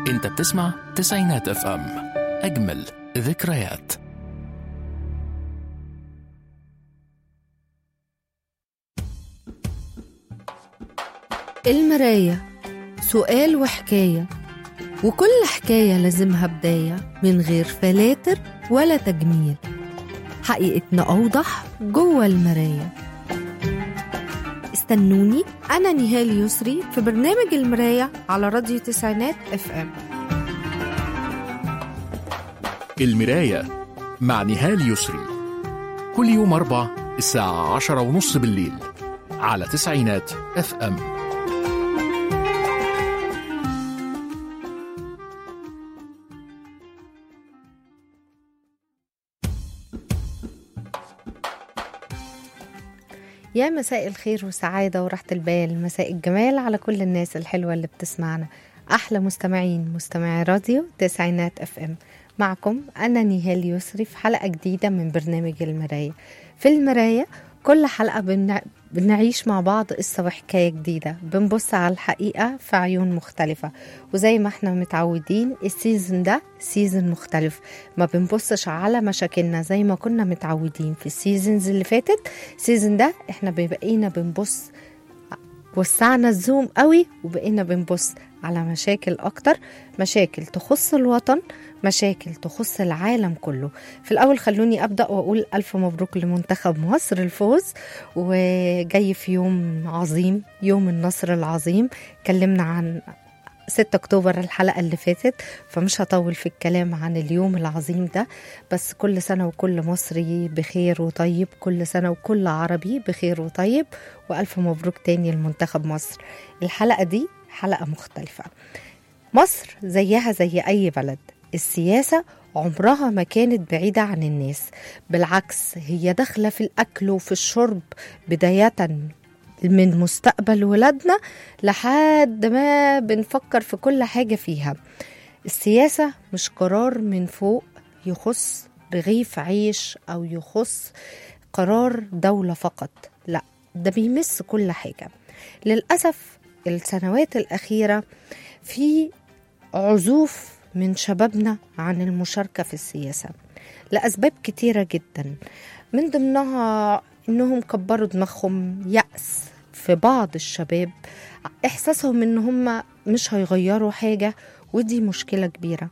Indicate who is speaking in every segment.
Speaker 1: انت بتسمع تسعينات اف ام اجمل ذكريات
Speaker 2: المراية سؤال وحكاية وكل حكاية لازمها بداية من غير فلاتر ولا تجميل حقيقتنا أوضح جوه المراية استنوني أنا نهال يسري في برنامج المراية على راديو تسعينات اف ام
Speaker 1: المراية مع نهال يسري كل يوم أربع الساعة عشرة ونص بالليل على تسعينات اف ام
Speaker 2: يا مساء الخير والسعادة وراحة البال مساء الجمال على كل الناس الحلوة اللي بتسمعنا أحلى مستمعين مستمعي راديو تسعينات اف ام معكم أنا نيهال يسري في حلقة جديدة من برنامج المراية في المراية كل حلقة بنع... بنعيش مع بعض قصة وحكاية جديدة بنبص على الحقيقة في عيون مختلفة وزي ما احنا متعودين السيزون ده سيزون مختلف ما بنبصش على مشاكلنا زي ما كنا متعودين في السيزونز اللي فاتت السيزون ده احنا بقينا بنبص وسعنا الزوم قوي وبقينا بنبص على مشاكل اكتر مشاكل تخص الوطن مشاكل تخص العالم كله في الاول خلوني ابدا واقول الف مبروك لمنتخب مصر الفوز وجاي في يوم عظيم يوم النصر العظيم اتكلمنا عن 6 اكتوبر الحلقه اللي فاتت فمش هطول في الكلام عن اليوم العظيم ده بس كل سنه وكل مصري بخير وطيب كل سنه وكل عربي بخير وطيب والف مبروك تاني لمنتخب مصر الحلقه دي حلقه مختلفه مصر زيها زي اي بلد السياسه عمرها ما كانت بعيده عن الناس بالعكس هي داخله في الاكل وفي الشرب بدايه من مستقبل ولادنا لحد ما بنفكر في كل حاجة فيها السياسة مش قرار من فوق يخص رغيف عيش أو يخص قرار دولة فقط لا ده بيمس كل حاجة للأسف السنوات الأخيرة في عزوف من شبابنا عن المشاركة في السياسة لأسباب كتيرة جدا من ضمنها انهم كبروا دماغهم يأس في بعض الشباب احساسهم ان هم مش هيغيروا حاجة ودي مشكلة كبيرة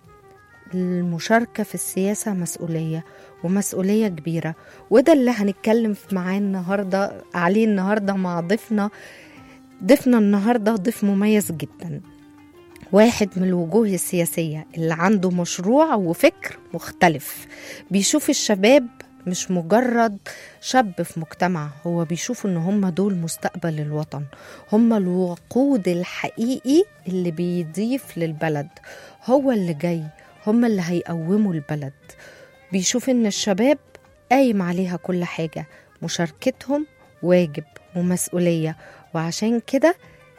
Speaker 2: المشاركة في السياسة مسؤولية ومسؤولية كبيرة وده اللي هنتكلم معاه النهاردة عليه النهاردة مع ضيفنا ضيفنا النهاردة ضيف مميز جدا واحد من الوجوه السياسية اللي عنده مشروع وفكر مختلف بيشوف الشباب مش مجرد شاب في مجتمع هو بيشوف ان هم دول مستقبل الوطن هم الوقود الحقيقي اللي بيضيف للبلد هو اللي جاي هم اللي هيقوموا البلد بيشوف ان الشباب قايم عليها كل حاجة مشاركتهم واجب ومسؤولية وعشان كده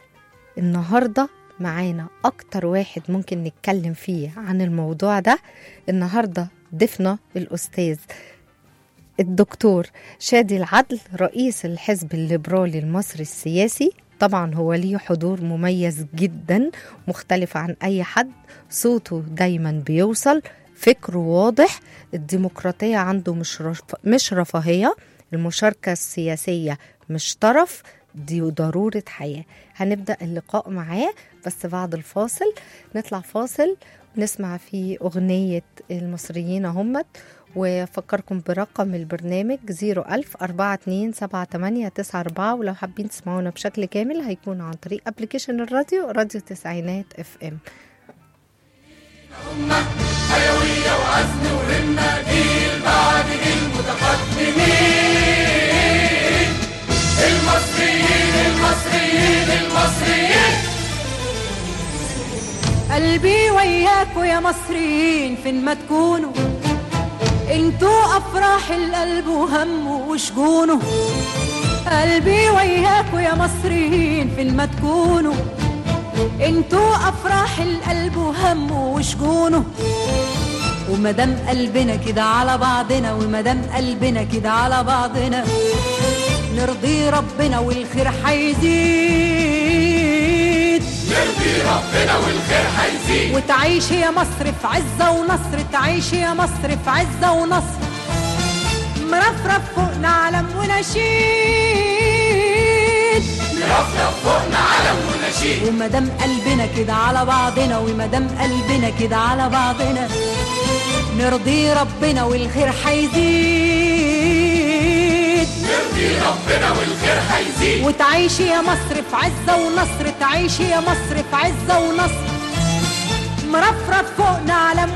Speaker 2: النهارده معانا أكتر واحد ممكن نتكلم فيه عن الموضوع ده النهارده ضيفنا الأستاذ الدكتور شادي العدل رئيس الحزب الليبرالي المصري السياسي طبعا هو ليه حضور مميز جدا مختلف عن أي حد صوته دايما بيوصل فكره واضح الديمقراطية عنده مش, رف... مش رفاهية المشاركة السياسية مش طرف دي ضرورة حياة هنبدأ اللقاء معاه بس بعد الفاصل نطلع فاصل نسمع فيه أغنية المصريين همت وفكركم برقم البرنامج 01000 427 ولو حابين تسمعونا بشكل كامل هيكون عن طريق ابلكيشن الراديو راديو تسعينات اف ام
Speaker 3: حيوية وعزم وهمة جيل بعد جيل متقدمين المصريين المصريين المصريين
Speaker 4: قلبي وياكوا يا مصريين فين ما تكونوا انتوا افراح القلب وهمه وشجونه قلبي وياكوا يا مصريين فين ما تكونوا انتوا افراح القلب وهمه وشجونه ومدام قلبنا كده على بعضنا ومدام قلبنا كده على بعضنا نرضي ربنا والخير هيزيد
Speaker 3: نرضي ربنا والخير هيزيد هيزيد
Speaker 4: وتعيش يا مصر في عزة ونصر تعيش يا مصر في عزة ونصر مرفرف فوقنا علم ونشيد
Speaker 3: نرفرف فوقنا علم ونشيد
Speaker 4: ومدام قلبنا كده على بعضنا ومدام قلبنا كده على بعضنا نرضي ربنا والخير هيزيد
Speaker 3: نرضي ربنا والخير هيزيد
Speaker 4: وتعيش يا مصر في عزة ونصر تعيش يا مصر في عزة ونصر مرفرف فوقنا علم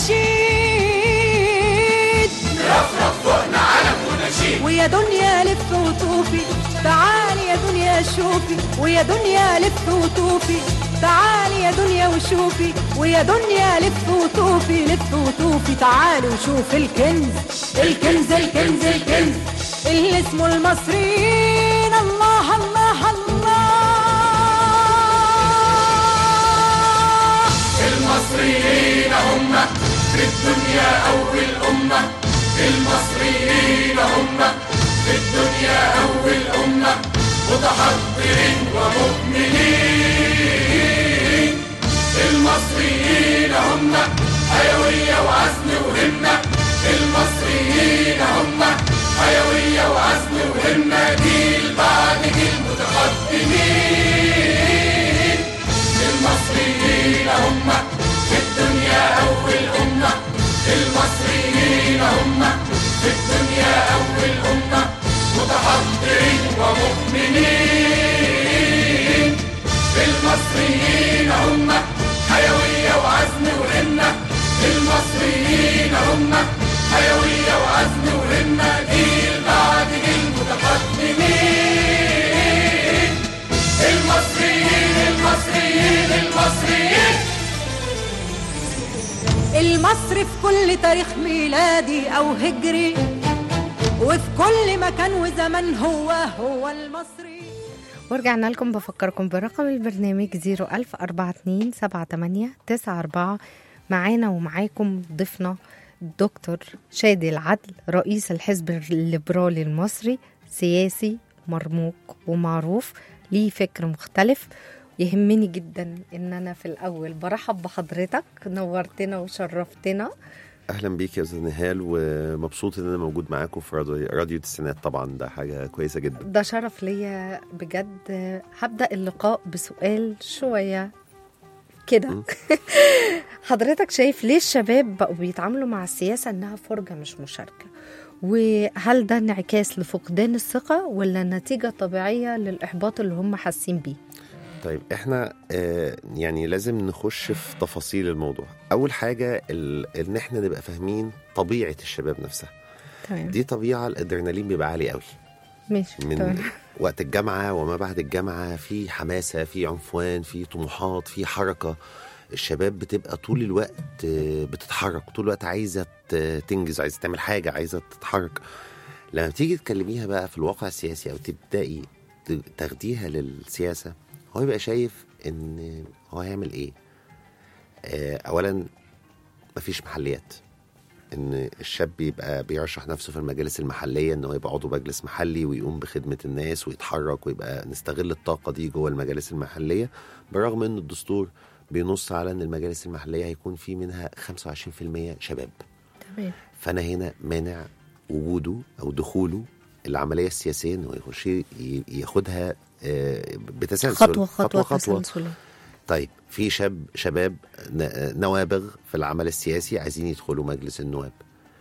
Speaker 4: ونشيد
Speaker 3: نرفرف فوقنا علم ونشيد
Speaker 4: ويا دنيا لف وطوفي تعالي يا دنيا شوفي ويا دنيا لف وطوفي تعالي يا دنيا وشوفي ويا دنيا لف وطوفي لف وطوفي تعالي وشوف الكنز الكنز الكنز الكنز اللي اسمه المصريين الله الله الله
Speaker 3: المصريين هم في الدنيا أول أمة المصريين هم في الدنيا أول أمة متحضرين ومؤمنين المصريين هم حيوية وعزم وهمة المصريين هم حيوية وعزم وهمة جيل بعد جيل متقدمين المصريين هم في الدنيا أول أمة المصريين هم في الدنيا أول أمة متحضرين ومؤمنين المصريين هم حيوية وعزم وهمة المصريين هم حيوية وعزم وهمة جيل بعد جيل متقدمين المصريين المصريين المصريين
Speaker 4: المصري في كل تاريخ ميلادي أو هجري وفي كل مكان وزمن هو هو المصري
Speaker 2: ورجعنا لكم بفكركم برقم البرنامج 01042 معانا ومعاكم ضيفنا دكتور شادي العدل رئيس الحزب الليبرالي المصري سياسي مرموق ومعروف ليه فكر مختلف يهمني جدا ان انا في الاول برحب بحضرتك نورتنا وشرفتنا
Speaker 5: اهلا بيك يا استاذ نهال ومبسوط ان انا موجود معاكم في راديو راديو التسعينات طبعا ده حاجه كويسه جدا
Speaker 2: ده شرف ليا بجد هبدأ اللقاء بسؤال شوية كده حضرتك شايف ليه الشباب بقوا بيتعاملوا مع السياسة انها فرجة مش مشاركة وهل ده انعكاس لفقدان الثقة ولا نتيجة طبيعية للإحباط اللي هم حاسين بيه
Speaker 5: طيب احنا آه يعني لازم نخش في تفاصيل الموضوع اول حاجه ال- ان احنا نبقى فاهمين طبيعه الشباب نفسها
Speaker 2: تمام
Speaker 5: دي طبيعه الادرينالين بيبقى عالي قوي
Speaker 2: ماشي
Speaker 5: من
Speaker 2: تمام
Speaker 5: وقت الجامعه وما بعد الجامعه في حماسه في عنفوان في طموحات في حركه الشباب بتبقى طول الوقت آه، بتتحرك طول الوقت عايزه ت- تنجز عايزه تعمل حاجه عايزه تتحرك لما تيجي تكلميها بقى في الواقع السياسي او تبداي ت- تاخديها للسياسه هو يبقى شايف ان هو هيعمل ايه آه، اولا مفيش محليات ان الشاب يبقى بيرشح نفسه في المجالس المحليه ان هو يبقى عضو مجلس محلي ويقوم بخدمه الناس ويتحرك ويبقى نستغل الطاقه دي جوه المجالس المحليه بالرغم ان الدستور بينص على ان المجالس المحليه هيكون في منها 25% شباب
Speaker 2: تمام
Speaker 5: فانا هنا مانع وجوده او دخوله العمليه السياسيه انه يخش ي- ياخدها آه، بتسلسل
Speaker 2: خطوة خطوة,
Speaker 5: خطوه, خطوة.
Speaker 2: تسلسلية.
Speaker 5: طيب في شاب شباب ن- نوابغ في العمل السياسي عايزين يدخلوا مجلس النواب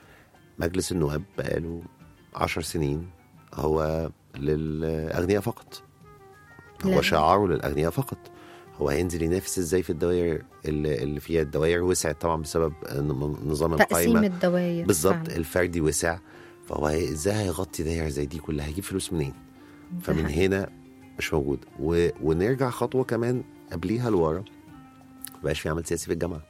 Speaker 5: مجلس النواب بقاله عشر سنين هو للأغنياء فقط هو
Speaker 2: لا.
Speaker 5: شعاره للأغنياء فقط هو هينزل ينافس ازاي في الدوائر اللي اللي فيها الدوائر وسعت طبعا بسبب نظام
Speaker 2: تقسيم
Speaker 5: القائمة
Speaker 2: الدوائر
Speaker 5: بالظبط
Speaker 2: فعلاً.
Speaker 5: الفردي وسع فهو هي- ازاي هيغطي دايره زي دي كلها هيجيب فلوس منين فمن
Speaker 2: حقيقي.
Speaker 5: هنا مش موجود و... ونرجع خطوه كمان قبليها لورا مبقاش في عمل سياسي في الجامعه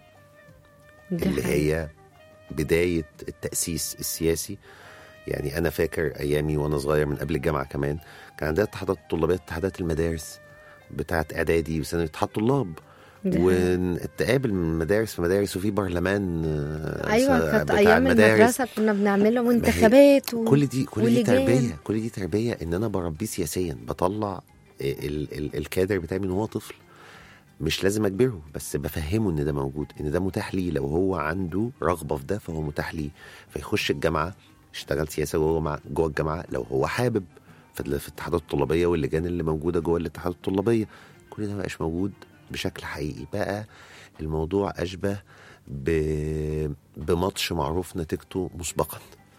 Speaker 2: دي
Speaker 5: اللي
Speaker 2: حقيقة.
Speaker 5: هي بدايه التاسيس السياسي يعني انا فاكر ايامي وانا صغير من قبل الجامعه كمان كان عندنا اتحادات الطلابيه اتحادات المدارس بتاعت اعدادي وثانوي اتحاد طلاب
Speaker 2: دي حقيقة.
Speaker 5: ونتقابل من مدارس في مدارس وفي برلمان آه،
Speaker 2: ايوه
Speaker 5: س-
Speaker 2: كانت
Speaker 5: بتاع
Speaker 2: ايام
Speaker 5: المدارس.
Speaker 2: المدرسه كنا بنعملها وانتخابات و...
Speaker 5: كل دي كل دي
Speaker 2: ولجان.
Speaker 5: تربيه كل دي تربيه ان انا بربيه سياسيا بطلع ال ال الكادر بتاعي من وهو طفل مش لازم اجبره بس بفهمه ان ده موجود ان ده متاح ليه لو هو عنده رغبه في ده فهو متاح ليه فيخش الجامعه يشتغل سياسه جوه مع- جوه الجامعه لو هو حابب في ال- في الاتحادات الطلابيه واللجان اللي موجوده جوه الاتحادات الطلابيه كل ده مبقاش موجود بشكل حقيقي بقى الموضوع اشبه ب... بماتش معروف نتيجته مسبقا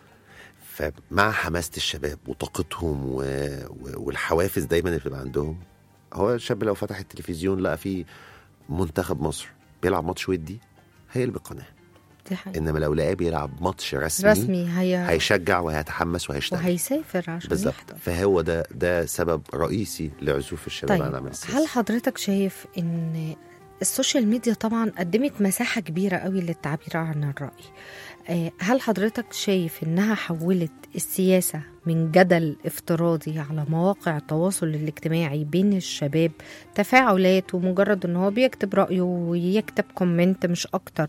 Speaker 5: فمع حماسه الشباب وطاقتهم و... و... والحوافز دايما اللي بتبقى عندهم هو الشاب لو فتح التلفزيون لقى فيه منتخب مصر بيلعب ماتش ودي هيقلب القناه
Speaker 2: دي حقيقة.
Speaker 5: انما لو لقاه بيلعب ماتش رسمي,
Speaker 2: رسمي هي
Speaker 5: هيشجع وهيتحمس وهيشتغل
Speaker 2: وهيسافر عشان
Speaker 5: بالظبط
Speaker 2: يحضر
Speaker 5: فهو ده ده سبب رئيسي لعزوف الشباب عن
Speaker 2: طيب
Speaker 5: العمل السياسي
Speaker 2: هل حضرتك شايف ان السوشيال ميديا طبعا قدمت مساحة كبيرة قوي للتعبير عن الرأي آه، هل حضرتك شايف انها حولت السياسة من جدل افتراضي على مواقع التواصل الاجتماعي بين الشباب تفاعلات ومجرد ان هو بيكتب رأيه ويكتب كومنت مش اكتر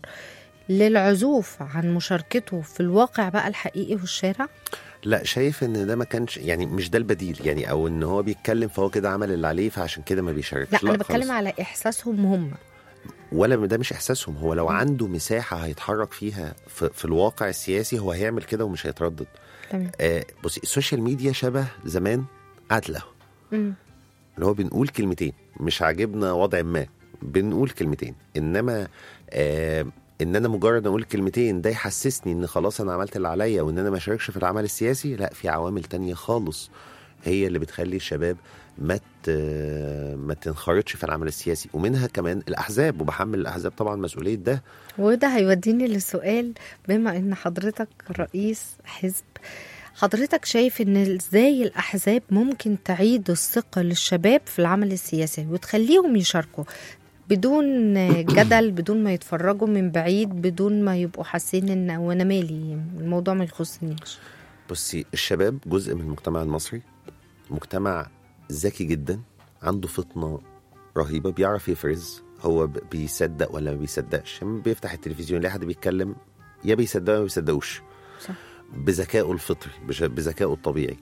Speaker 2: للعزوف عن مشاركته في الواقع بقى الحقيقي والشارع
Speaker 5: لا شايف ان ده ما كانش يعني مش ده البديل يعني او ان هو بيتكلم فهو كده عمل اللي عليه فعشان كده ما بيشاركش
Speaker 2: لا, انا بتكلم
Speaker 5: خالص.
Speaker 2: على احساسهم هم
Speaker 5: ولا ده مش احساسهم هو لو عنده مساحه هيتحرك فيها في, في الواقع السياسي هو هيعمل كده ومش هيتردد
Speaker 2: تمام
Speaker 5: آه بصي السوشيال ميديا شبه زمان قتله
Speaker 2: مم.
Speaker 5: اللي هو بنقول كلمتين مش عاجبنا وضع ما بنقول كلمتين انما آه ان انا مجرد اقول كلمتين ده يحسسني ان خلاص انا عملت اللي عليا وان انا ما اشاركش في العمل السياسي لا في عوامل تانية خالص هي اللي بتخلي الشباب ما ت- ما تنخرطش في العمل السياسي ومنها كمان الاحزاب وبحمل الاحزاب طبعا مسؤوليه ده
Speaker 2: وده هيوديني لسؤال بما ان حضرتك رئيس حزب حضرتك شايف ان ازاي الاحزاب ممكن تعيد الثقه للشباب في العمل السياسي وتخليهم يشاركوا بدون جدل بدون ما يتفرجوا من بعيد بدون ما يبقوا حاسين ان وانا مالي الموضوع ما يخصنيش
Speaker 5: بصي الشباب جزء من المجتمع المصري مجتمع ذكي جدا عنده فطنة رهيبة بيعرف يفرز هو ب- بيصدق ولا ما بيصدقش لما بيفتح التلفزيون يلاقي حد بيتكلم يا بيصدقه يا ما بيصدقوش
Speaker 2: صح.
Speaker 5: بذكائه الفطري بش- بذكائه الطبيعي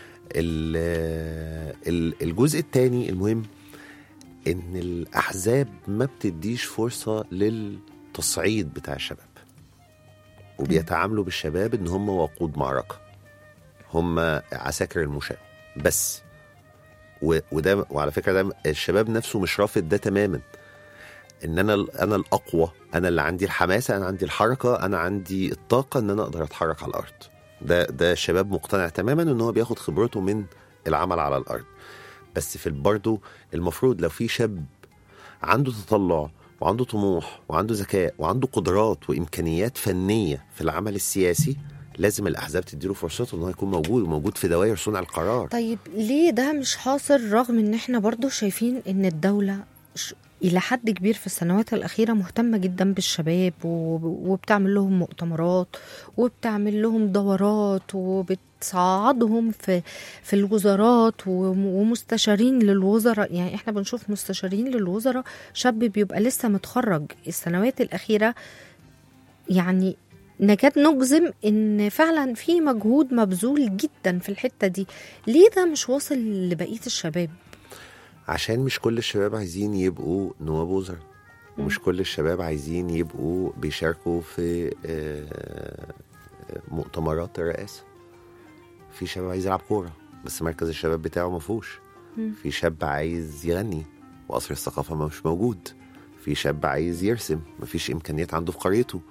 Speaker 5: ال- ال- الجزء الثاني المهم ان الاحزاب ما بتديش فرصه للتصعيد بتاع الشباب وبيتعاملوا بالشباب ان هم وقود معركه هم عساكر المشاة بس و- وده وعلى فكره ده الشباب نفسه مش رافض ده تماما ان انا ال- انا الاقوى انا اللي عندي الحماسه انا عندي الحركه انا عندي الطاقه ان انا اقدر اتحرك على الارض ده ده الشباب مقتنع تماما ان هو بياخد خبرته من العمل على الارض بس في برضه المفروض لو في شاب عنده تطلع وعنده طموح وعنده ذكاء وعنده قدرات وامكانيات فنيه في العمل السياسي لازم الاحزاب تديله فرصته ان هو يكون موجود وموجود في دوائر صنع القرار
Speaker 2: طيب ليه ده مش حاصل رغم ان احنا برضو شايفين ان الدولة ش- إلى حد كبير في السنوات الأخيرة مهتمة جدا بالشباب وب- وبتعمل لهم مؤتمرات وبتعمل لهم دورات وبتصعدهم في في الوزارات وم- ومستشارين للوزراء يعني احنا بنشوف مستشارين للوزراء شاب بيبقى لسه متخرج السنوات الأخيرة يعني نكاد نجزم ان فعلا في مجهود مبذول جدا في الحته دي ليه ده مش واصل لبقيه الشباب
Speaker 5: عشان مش كل الشباب عايزين يبقوا نواب وزراء ومش كل الشباب عايزين يبقوا بيشاركوا في آه، مؤتمرات الرئاسة في شباب عايز يلعب كورة بس مركز الشباب بتاعه ما فيهوش في شاب عايز يغني وقصر الثقافة ما مش موجود في شاب عايز يرسم مفيش إمكانيات عنده في قريته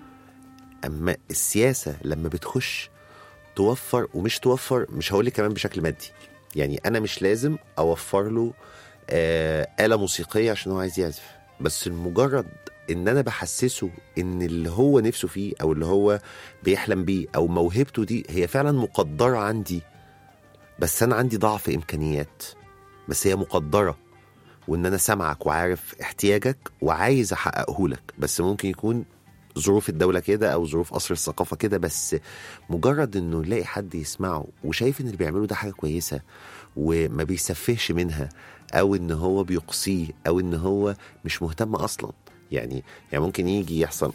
Speaker 5: أما السياسة لما بتخش توفر ومش توفر مش هقول لك كمان بشكل مادي يعني أنا مش لازم أوفر له آه آلة موسيقية عشان هو عايز يعزف بس المجرد ان انا بحسسه ان اللي هو نفسه فيه او اللي هو بيحلم بيه او موهبته دي هي فعلا مقدرة عندي بس انا عندي ضعف امكانيات بس هي مقدرة وان انا سامعك وعارف احتياجك وعايز احققه لك بس ممكن يكون ظروف الدولة كده او ظروف قصر الثقافة كده بس مجرد انه يلاقي حد يسمعه وشايف ان اللي بيعمله ده حاجة كويسة وما بيسفهش منها او ان هو بيقصيه او ان هو مش مهتم اصلا يعني يعني ممكن يجي يحصل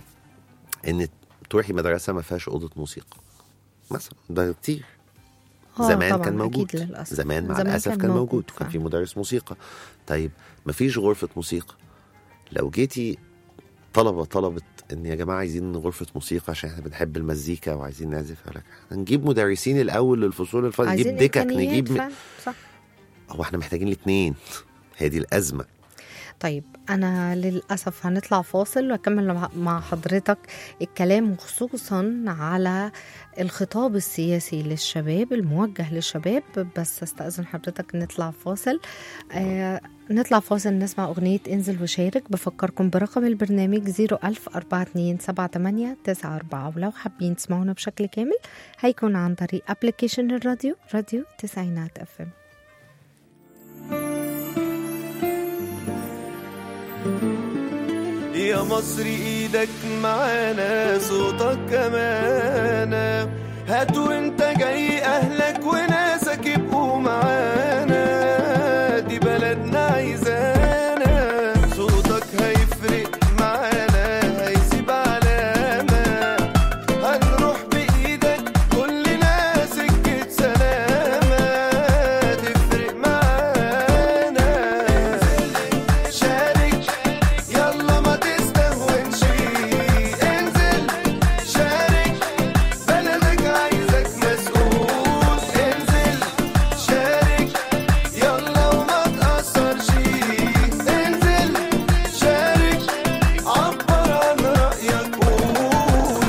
Speaker 5: ان تروحي مدرسه ما فيهاش اوضه موسيقى مثلا ده كتير
Speaker 2: آه،
Speaker 5: زمان
Speaker 2: طبعاً،
Speaker 5: كان موجود
Speaker 2: أكيد للأسف.
Speaker 5: زمان مع
Speaker 2: زمان
Speaker 5: الاسف
Speaker 2: كان
Speaker 5: كان,
Speaker 2: موجود
Speaker 5: موجود وكان
Speaker 2: فعلاً.
Speaker 5: في مدرس موسيقى طيب مفيش غرفه موسيقى لو جيتي طلبه طلبت ان يا جماعه عايزين غرفه موسيقى عشان احنا بنحب المزيكا وعايزين نعزف أقول لك إحنا نجيب مدرسين الاول للفصول الفاضيه نجيب
Speaker 2: عايزين
Speaker 5: دكك
Speaker 2: إمكانيات
Speaker 5: نجيب م...
Speaker 2: فعلاً، صح
Speaker 5: هو احنا محتاجين الاثنين هي دي الازمه
Speaker 2: طيب أنا للأسف هنطلع فاصل وأكمل مع- مع حضرتك الكلام خصوصا على الخطاب السياسي للشباب الموجه للشباب بس استأذن حضرتك نطلع فاصل آه نطلع فاصل نسمع أغنية انزل وشارك بفكركم برقم البرنامج 01000 4278 94 ولو حابين تسمعونا بشكل كامل هيكون عن طريق ابلكيشن الراديو راديو تسعينات اف ام
Speaker 6: يا مصر ايدك معانا صوتك كمانا هات وانت جاي اهلك وناسك يبقوا معانا دي بلدنا عايزانا صوتك هيفرق معانا هيسيب علامة هنروح بإيدك كلنا سكة سلامة تفرق معانا شارك يلا ما تستهونش انزل شارك بلدك عايزك مسؤول انزل شارك يلا وما تأثرش انزل شارك عبر عن رأيك قول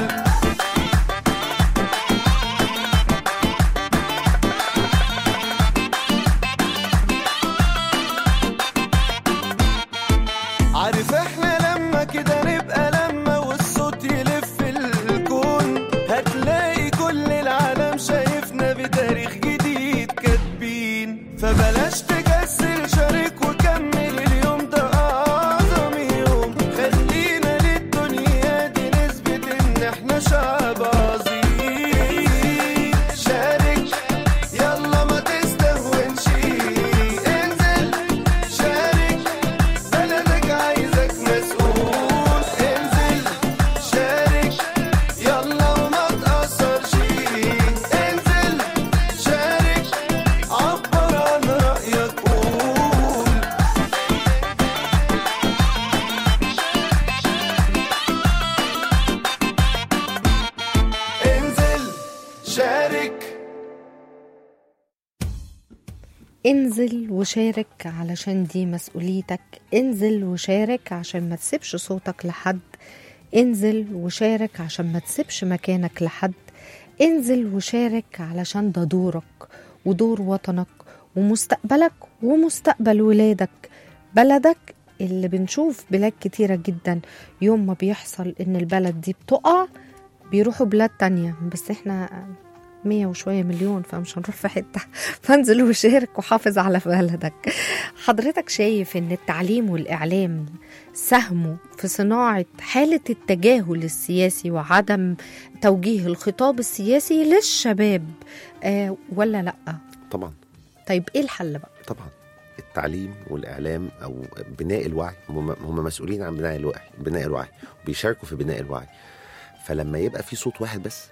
Speaker 6: عارف احنا لما كده نبقى لما والصوت يلف الكون هتلاقي كل العالم شايفنا بتاريخ جديد كاتبين فبلاش تكسل شارك وكمل اليوم ده اعظم يوم خلينا للدنيا دي نثبت ان احنا شعب عظيم شارك يلا ما تستهونش انزل شارك بلدك عايزك مسؤول انزل شارك يلا وما تأثرش انزل شارك عبر عن رأيك قول انزل شارك
Speaker 2: انزل وشارك علشان دي مسؤوليتك انزل وشارك عشان ما تسيبش صوتك لحد انزل وشارك عشان ما تسيبش مكانك لحد انزل وشارك علشان ده دورك ودور وطنك ومستقبلك ومستقبل ولادك بلدك اللي بنشوف بلاد كتيرة جدا يوم ما بيحصل ان البلد دي بتقع بيروحوا بلاد تانية بس احنا مية وشوية مليون فمش هنروح في حتة فانزل وشارك وحافظ على بلدك حضرتك شايف ان التعليم والإعلام ساهموا في صناعة حالة التجاهل السياسي وعدم توجيه الخطاب السياسي للشباب آه ولا لأ
Speaker 5: طبعا
Speaker 2: طيب ايه الحل بقى
Speaker 5: طبعا التعليم والاعلام او بناء الوعي هم هم مسؤولين عن بناء الوعي بناء الوعي بيشاركوا في بناء الوعي فلما يبقى في صوت واحد بس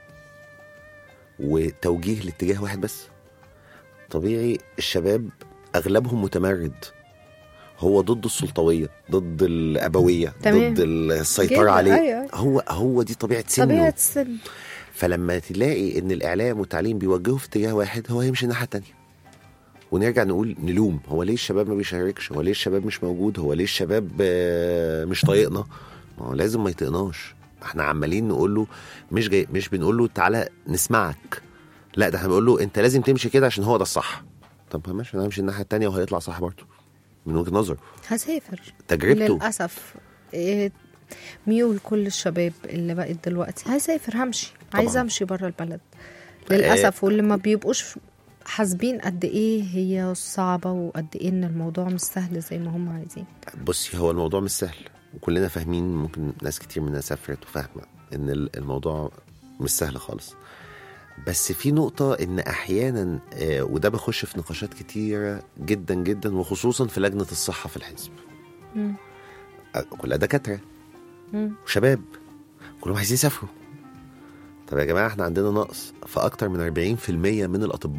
Speaker 5: وتوجيه لاتجاه واحد بس طبيعي الشباب اغلبهم متمرد هو ضد السلطويه ضد الابويه
Speaker 2: تمام.
Speaker 5: ضد السيطره
Speaker 2: جدا،
Speaker 5: عليه
Speaker 2: أيوة.
Speaker 5: هو هو دي طبيعه سنه
Speaker 2: طبيعة السن
Speaker 5: فلما تلاقي ان الاعلام والتعليم بيوجهوا في اتجاه واحد هو هيمشي الناحيه التانيه ونرجع نقول نلوم هو ليه الشباب ما بيشاركش هو ليه الشباب مش موجود هو ليه الشباب آه، مش طايقنا ما هو لازم ما يطيقناش احنا عمالين نقول له مش جاي مش بنقول له تعالى نسمعك لا ده احنا بنقول له انت لازم تمشي كده عشان هو ده الصح طب ماشي انا همشي الناحيه التانيه وهيطلع صح برضه من وجهه نظر
Speaker 2: هسافر
Speaker 5: تجربته
Speaker 2: للأسف إيه، ميول كل الشباب اللي بقت دلوقتي هسافر همشي عايزه امشي بره البلد للاسف واللي ما بيبقوش حاسبين قد ايه هي صعبه وقد ايه ان الموضوع مش سهل زي ما هم عايزين
Speaker 5: بصي هو الموضوع مش سهل وكلنا فاهمين ممكن ناس كتير مننا سافرت وفاهمه ان ال- الموضوع مش سهل خالص بس في نقطة إن أحيانا آه، وده بخش في نقاشات كتيرة جدا جدا وخصوصا في لجنة الصحة في الحزب
Speaker 2: مم.
Speaker 5: آه، كلها دكاترة
Speaker 2: مم.
Speaker 5: وشباب كلهم عايزين يسافروا طب يا جماعة احنا عندنا نقص في أكتر من 40% من الأطباء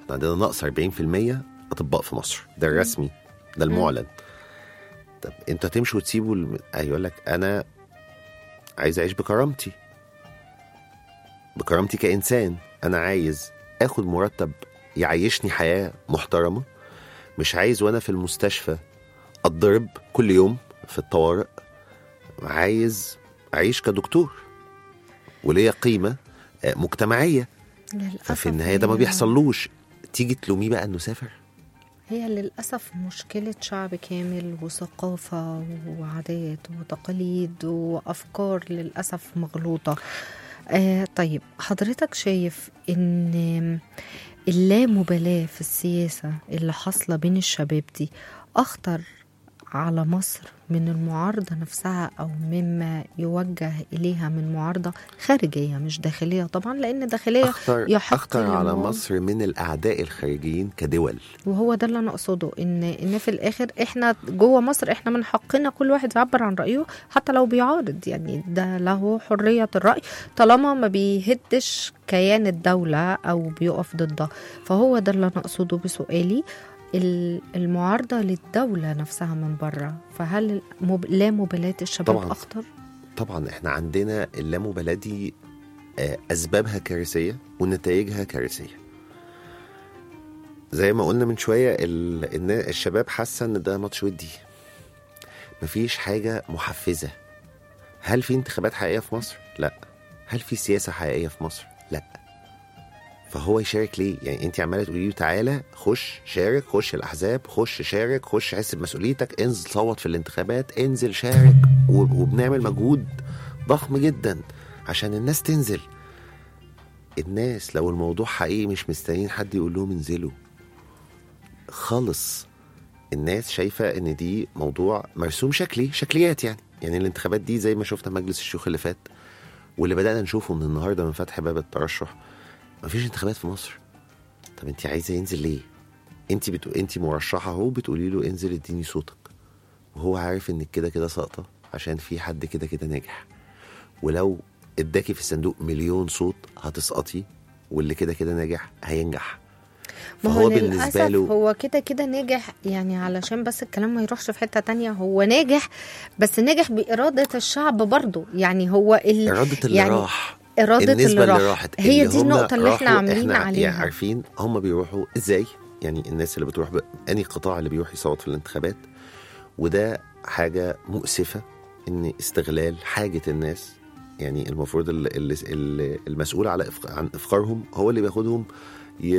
Speaker 5: احنا عندنا نقص 40% اطباء في مصر ده الرسمي ده المعلن طب انتوا هتمشوا وتسيبوا الم... يقول لك انا عايز اعيش بكرامتي بكرامتي كانسان انا عايز اخد مرتب يعيشني حياه محترمه مش عايز وانا في المستشفى اتضرب كل يوم في الطوارئ عايز اعيش كدكتور وليا قيمه آه، مجتمعيه
Speaker 2: للأسف
Speaker 5: ففي النهايه ده ما
Speaker 2: هي-
Speaker 5: بيحصلوش تيجي تلوميه بقى انه سافر
Speaker 2: هي للأسف مشكلة شعب كامل وثقافة وعادات وتقاليد وأفكار للأسف مغلوطة آه طيب حضرتك شايف إن اللامبالاة في السياسة اللي حاصلة بين الشباب دي أخطر على مصر من المعارضة نفسها أو مما يوجه إليها من معارضة خارجية مش داخلية طبعا لأن داخلية
Speaker 5: اخطر
Speaker 2: يحق
Speaker 5: اخطر على
Speaker 2: للمواطن-
Speaker 5: مصر من الاعداء الخارجيين كدول
Speaker 2: وهو ده اللي انا اقصده ان ان في الاخر احنا جوه مصر احنا من حقنا كل واحد يعبر عن رايه حتى لو بيعارض يعني ده له حريه الراي طالما ما بيهدش كيان الدوله او بيقف ضدها فهو ده اللي انا اقصده بسؤالي ال- المعارضه للدوله نفسها من بره فهل مب... لا مبالاه الشباب
Speaker 5: طبعاً.
Speaker 2: اخطر
Speaker 5: طبعا احنا عندنا اللامبالاه دي آه، اسبابها كارثيه ونتائجها كارثيه زي ما قلنا من شويه ال... ان الشباب حاسه ان ده ماتش ودي مفيش حاجه محفزه هل في انتخابات حقيقيه في مصر لا هل في سياسه حقيقيه في مصر لا فهو يشارك ليه يعني انت عماله تقولي له تعالى خش شارك خش الاحزاب خش شارك خش حس بمسؤوليتك انزل صوت في الانتخابات انزل شارك وب- وبنعمل مجهود ضخم جدا عشان الناس تنزل الناس لو الموضوع حقيقي مش مستنيين حد يقول لهم انزلوا خالص الناس شايفة ان دي موضوع مرسوم شكلي شكليات يعني يعني الانتخابات دي زي ما شفنا مجلس الشيوخ اللي فات واللي بدأنا نشوفه من النهارده من فتح باب الترشح مفيش انتخابات في مصر طب انت عايزه ينزل ليه انت بتقو... انت مرشحه اهو بتقولي له انزل اديني صوتك وهو عارف انك كده كده ساقطه عشان في حد كده كده ناجح ولو اداكي في الصندوق مليون صوت هتسقطي واللي كده كده ناجح هينجح
Speaker 2: ما
Speaker 5: فهو
Speaker 2: هو
Speaker 5: بالنسبة
Speaker 2: للأسف
Speaker 5: له-
Speaker 2: هو كده كده ناجح يعني علشان بس الكلام ما يروحش في حتة تانية هو ناجح بس ناجح بإرادة الشعب برضه يعني هو ال...
Speaker 5: إرادة اللي
Speaker 2: يعني
Speaker 5: راح
Speaker 2: إرادة
Speaker 5: النسبة
Speaker 2: اللي,
Speaker 5: اللي
Speaker 2: راح
Speaker 5: راحت
Speaker 2: هي
Speaker 5: اللي
Speaker 2: دي
Speaker 5: هم
Speaker 2: النقطة اللي احنا
Speaker 5: راحوا-
Speaker 2: عاملين
Speaker 5: احنا
Speaker 2: عليها
Speaker 5: يعني عارفين هم بيروحوا ازاي يعني الناس اللي بتروح ب... انهي قطاع اللي بيروح يصوت في الانتخابات وده حاجة مؤسفة ان استغلال حاجة الناس يعني المفروض ال- ال- ال- المسؤول على إفق... عن افقارهم هو اللي بياخدهم ي...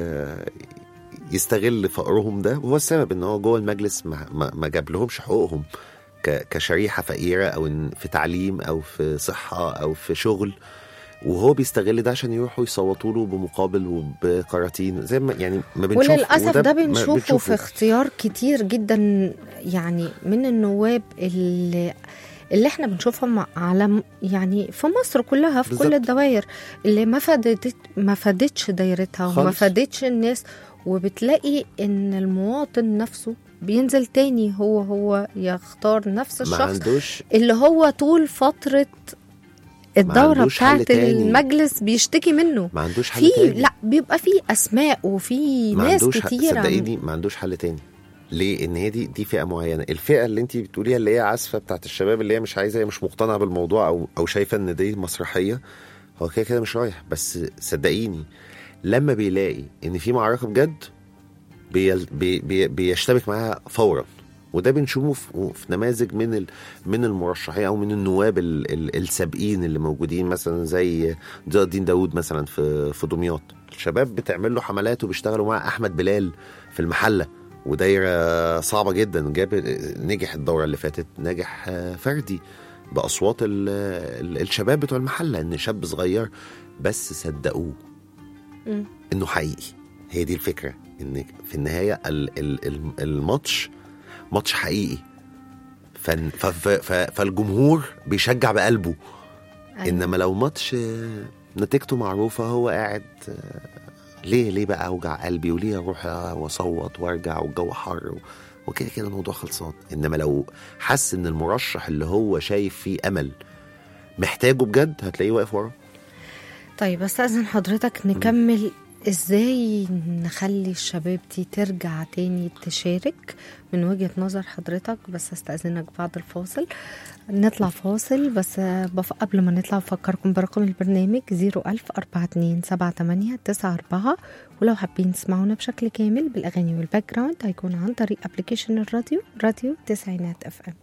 Speaker 5: يستغل فقرهم ده وهو السبب ان هو جوه المجلس ما, ما, ما جاب لهمش حقوقهم ك... كشريحة فقيرة او إن في تعليم او في صحة او في شغل وهو بيستغل ده عشان يروحوا يصوتوا له بمقابل وبكراتين زي ما يعني ما بنشوف
Speaker 2: وللأسف
Speaker 5: وده
Speaker 2: ده
Speaker 5: ما
Speaker 2: بنشوفه في اختيار كتير جدا يعني من النواب اللي اللي احنا بنشوفهم على م- يعني في مصر كلها في كل
Speaker 5: بالظبط.
Speaker 2: الدوائر اللي ما فادت ما فادتش دايرتها وما
Speaker 5: خالص.
Speaker 2: فادتش الناس وبتلاقي ان المواطن نفسه بينزل تاني هو هو يختار نفس
Speaker 5: ما
Speaker 2: الشخص
Speaker 5: عندوش
Speaker 2: اللي هو طول فترة الدورة
Speaker 5: عندوش حل
Speaker 2: بتاعت
Speaker 5: تاني.
Speaker 2: المجلس بيشتكي منه
Speaker 5: ما عندوش حل
Speaker 2: في
Speaker 5: تاني
Speaker 2: لا بيبقى في اسماء وفي
Speaker 5: ما
Speaker 2: ناس
Speaker 5: عندوش حل
Speaker 2: كتير عم-
Speaker 5: صدقيني ما عندوش حل تاني ليه ان هي دي دي فئه معينه الفئه اللي انت بتقوليها اللي هي عاسفه بتاعت الشباب اللي هي مش عايزه هي مش مقتنعه بالموضوع او او شايفه ان دي مسرحيه هو كده كده مش رايح بس صدقيني لما بيلاقي ان في معركه بجد بي بي بي بيشتبك معاها فورا وده بنشوفه في, في نماذج من ال من المرشحين او من النواب ال ال السابقين اللي موجودين مثلا زي ضياء الدين داوود مثلا في في دمياط الشباب بتعمل له حملات وبيشتغلوا مع احمد بلال في المحله ودايره صعبه جدا جاب نجح الدوره اللي فاتت نجح آه، فردي باصوات ال ال الشباب بتوع المحله ان شاب صغير بس صدقوه
Speaker 2: مم.
Speaker 5: انه حقيقي هي دي الفكره ان في النهايه ال ال ال الماتش ماتش حقيقي فن- ف- ف- ف- فالجمهور بيشجع بقلبه
Speaker 2: أيوة.
Speaker 5: انما لو ماتش آه، نتيجته معروفه هو قاعد آه، ليه ليه بقى اوجع قلبي وليه اروح واصوت وارجع والجو حر و- وكده كده الموضوع خلصان انما لو حس ان المرشح اللي هو شايف فيه امل محتاجه بجد هتلاقيه واقف وراه
Speaker 2: طيب استاذن حضرتك نكمل ازاي نخلي الشباب دي ترجع تاني تشارك من وجهة نظر حضرتك بس استأذنك بعد الفاصل نطلع فاصل بس بف... قبل ما نطلع بفكركم برقم البرنامج 01000 42 78 94 ولو حابين تسمعونا بشكل كامل بالأغاني والباك جراوند هيكون عن طريق ابلكيشن الراديو راديو تسعينات اف ام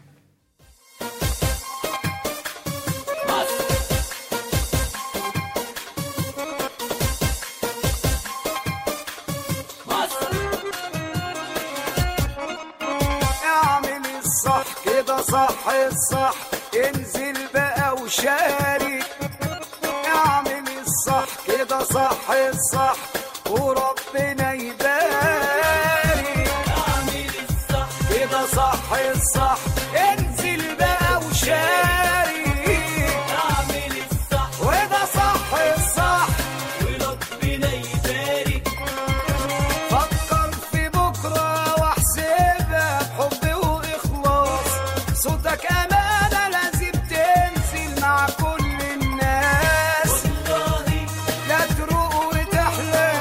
Speaker 6: اعمل الصح كده صح الصح انزل بقى وشارك اعمل الصح كده صح الصح وربنا يبارك اعمل الصح كده صح الصح انزل بقى وشارك اعمل الصح وده صح الصح وربنا يبارك فكر في بكرة واحسبها بحب وإخلاص صوتك أمانة لازم تنزل مع كل الناس لا تروق وتحلى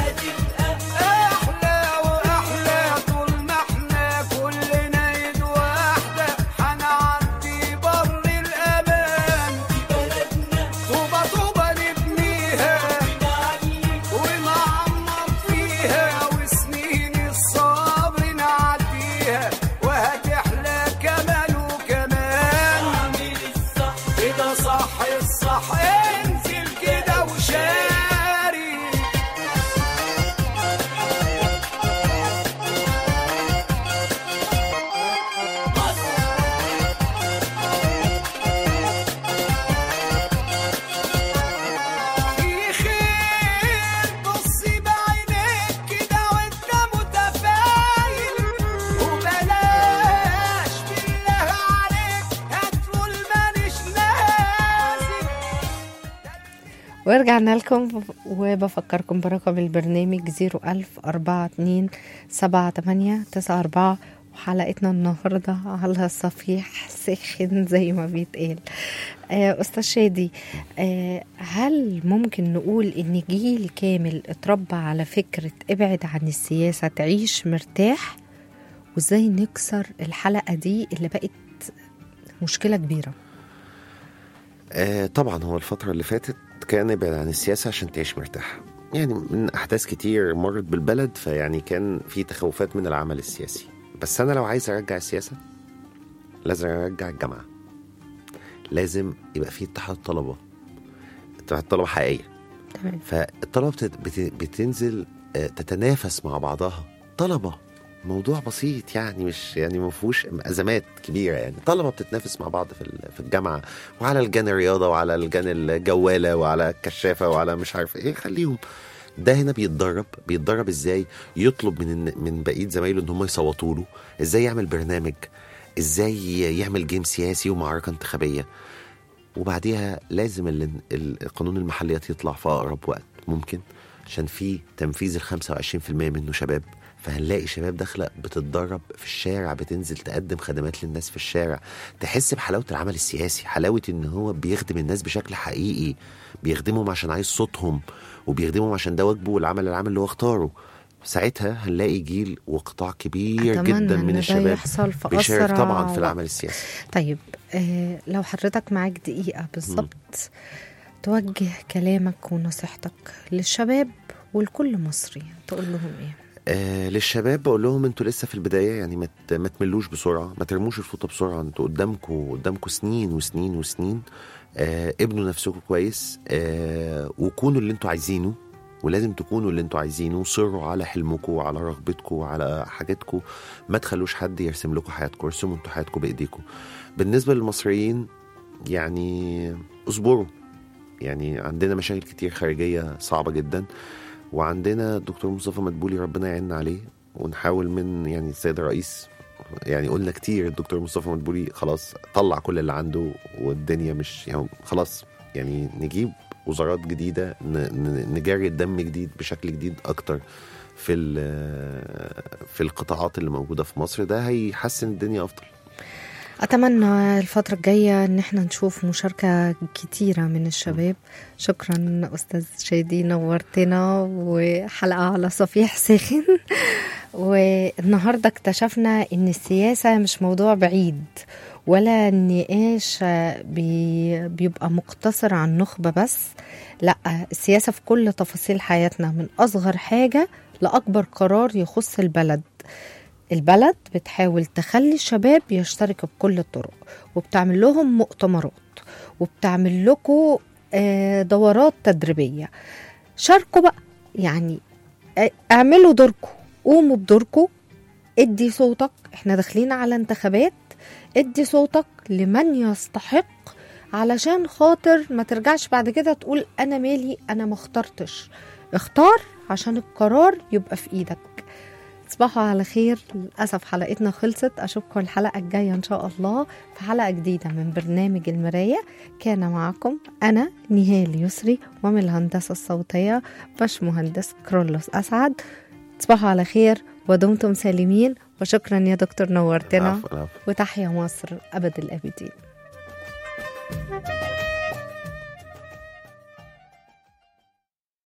Speaker 6: أحلى وأحلى طول ما احنا كلنا يد واحدة هنعدي بر الأمان طوبة طوبة نبنيها ونعمر فيها وسنين الصبر نعديها وهتحلى كمان وكمان كده صح الصح انزل كده وشاري في خير بص بعينيك كده وانت متفايل وبلاش بالله عليك هتقول مانيش نازل
Speaker 2: ورجعنا لكم وبفكركم برقم البرنامج 01000 42 78 94 وحلقتنا النهاردة على صفيح سخن زي ما بيتقال آه، أستاذ شادي آه، هل ممكن نقول إن جيل كامل اتربى على فكرة ابعد عن السياسة تعيش مرتاح وازاي نكسر الحلقة دي اللي بقت مشكلة كبيرة
Speaker 5: آه طبعا هو الفترة اللي فاتت كان ابعد عن السياسة عشان تعيش مرتاح يعني من أحداث كتير مرت بالبلد فيعني كان في تخوفات من العمل السياسي بس أنا لو عايز أرجع السياسة لازم أرجع الجامعة لازم يبقى في اتحاد طلبة اتحاد طلبة حقيقية
Speaker 2: تمام
Speaker 5: فالطلبة بت- بت- بتنزل آه، تتنافس مع بعضها طلبة موضوع بسيط يعني مش يعني ما فيهوش ازمات كبيره يعني طلبه بتتنافس مع بعض في ال- في الجامعه وعلى الجان الرياضه وعلى الجان الجواله وعلى الكشافه وعلى مش عارف ايه خليهم ده هنا بيتدرب بيتدرب ازاي يطلب من الن- من بقيه زمايله ان هم يصوتوا له ازاي يعمل برنامج ازاي يعمل جيم سياسي ومعركه انتخابيه وبعديها لازم ال- ال- القانون المحليات يطلع في اقرب وقت ممكن عشان في تنفيذ ال 25% منه شباب فهنلاقي شباب داخله بتتدرب في الشارع بتنزل تقدم خدمات للناس في الشارع تحس بحلاوه العمل السياسي حلاوه ان هو بيخدم الناس بشكل حقيقي بيخدمهم عشان عايز صوتهم وبيخدمهم عشان ده واجبه والعمل العام اللي هو اختاره ساعتها هنلاقي جيل وقطاع كبير
Speaker 2: أتمنى
Speaker 5: جدا
Speaker 2: إن
Speaker 5: من
Speaker 2: ده
Speaker 5: الشباب
Speaker 2: يحصل في
Speaker 5: بيشارك
Speaker 2: أسرع
Speaker 5: طبعا في
Speaker 2: وقت.
Speaker 5: العمل السياسي
Speaker 2: طيب آه لو حضرتك معاك دقيقة بالظبط توجه كلامك ونصيحتك للشباب ولكل مصري تقول لهم ايه
Speaker 5: آه للشباب بقول لهم انتوا لسه في البدايه يعني ما ت- ما تملوش بسرعه ما ترموش الفوطه بسرعه انتوا قدامكم قدامكم سنين وسنين وسنين آه ابنوا نفسكم كويس آه وكونوا اللي انتوا عايزينه ولازم تكونوا اللي انتوا عايزينه وصروا على حلمكم وعلى رغبتكم وعلى حاجاتكم ما تخلوش حد يرسم لكم حياتكم ارسموا انتوا حياتكم بايديكم بالنسبه للمصريين يعني اصبروا يعني عندنا مشاكل كتير خارجيه صعبه جدا وعندنا الدكتور مصطفى مدبولي ربنا يعيننا عليه ونحاول من يعني السيد الرئيس يعني قلنا كتير الدكتور مصطفى مدبولي خلاص طلع كل اللي عنده والدنيا مش يعني خلاص يعني نجيب وزارات جديده ن- ن- نجري الدم جديد بشكل جديد اكتر في ال- في القطاعات اللي موجوده في مصر ده هيحسن الدنيا افضل
Speaker 2: أتمنى الفترة الجاية إن احنا نشوف مشاركة كتيرة من الشباب شكرا أستاذ شادي نورتنا وحلقة على صفيح ساخن والنهاردة اكتشفنا إن السياسة مش موضوع بعيد ولا النقاش بي بيبقى مقتصر عن نخبة بس لا السياسة في كل تفاصيل حياتنا من أصغر حاجة لأكبر قرار يخص البلد البلد بتحاول تخلي الشباب يشتركوا بكل الطرق وبتعمل لهم مؤتمرات وبتعمل لكم آه، دورات تدريبية شاركوا بقى يعني آه، اعملوا دوركم قوموا بدوركم ادي صوتك احنا داخلين على انتخابات ادي صوتك لمن يستحق علشان خاطر ما ترجعش بعد كده تقول انا مالي انا ما اخترتش اختار عشان القرار يبقى في ايدك تصبحوا على خير للأسف حلقتنا خلصت أشوفكم الحلقة الجاية إن شاء الله في حلقة جديدة من برنامج المراية كان معكم أنا نهال يسري ومن الهندسة الصوتية باش مهندس كرولوس أسعد تصبحوا على خير ودمتم سالمين وشكرا يا دكتور نورتنا
Speaker 5: عفوا عفوا
Speaker 2: وتحيا مصر أبد الآبدين